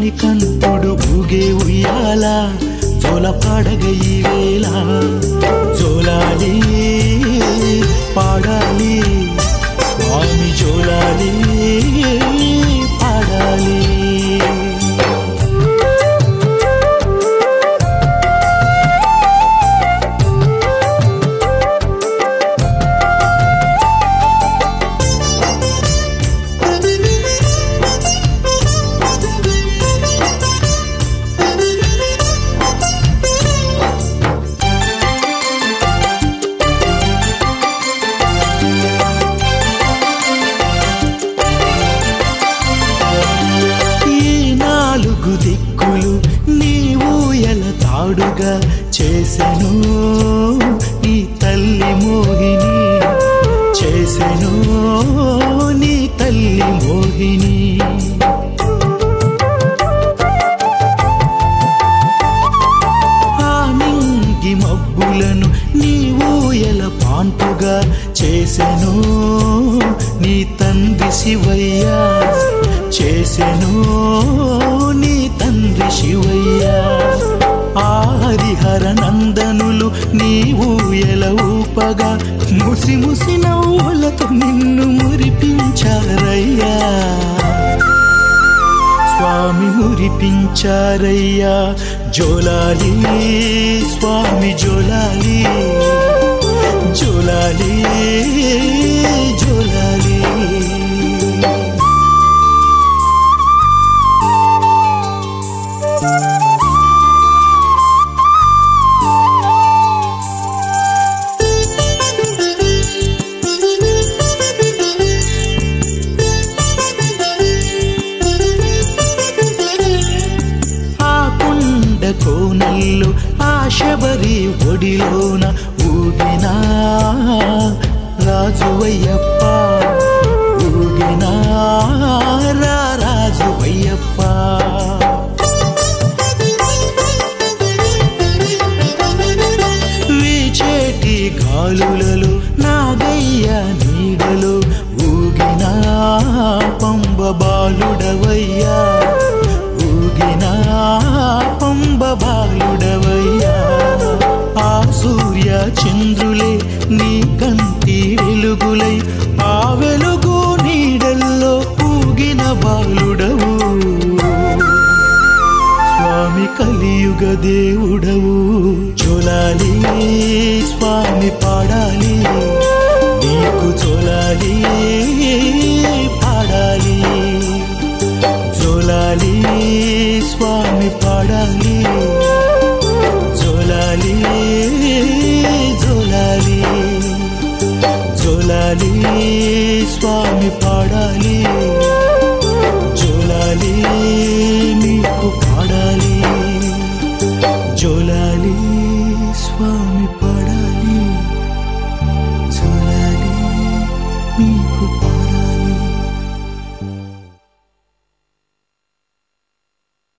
మణికంఠుడు ఊగే ఉయ్యాల జోల పాడగ ఈ వేళ జోలాలి పాడాలి స్వామి జోలాలి పాడాలి ఈ నాలుగు దిక్కులు నీవు ఎలా తాడుగా చేసెను నీ తల్లి మోహిని చేసెను నీ తల్లి మోహిని ఆ నింగి మబ్బులను నీవు ఎలా పాన్పుగా చేసెను నీ తండ్రి శివయ్య చేసెను నీ తండ్రి శివయ్య ఆ హరిహర నందనులు నీవు ఎలా ఊపగా ముసి ముసి నవ్వులతో నిన్ను మురిపించారయ్యా స్వామి మురిపించారయ్యా జోలాలి స్వామి జోలాలి జోలాలి జోలాలి ఆ కొండ కోనల్లో ఆ శబరి ఒడిలోన ఊగినా రాజువయ్యప్ప ఊగినా రా రాజువయ్యప్ప వీచేటి గాలులలో నాగయ్య నీడలో ఊగినా పంబ బాలుడవయ్యా ఊగినా పంబ బాలుడవయ్యా ఆ సూర్య చంద్రులే నీ కంటి వెలుగులై ఆ వెలుగు నీడల్లో ఊగిన బాలుడవు స్వామి కలియుగ దేవుడవు చోలాలి స్వామి పాడాలి నీకు చోలాలి పాడాలి చోలాలి స్వామి పాడాలి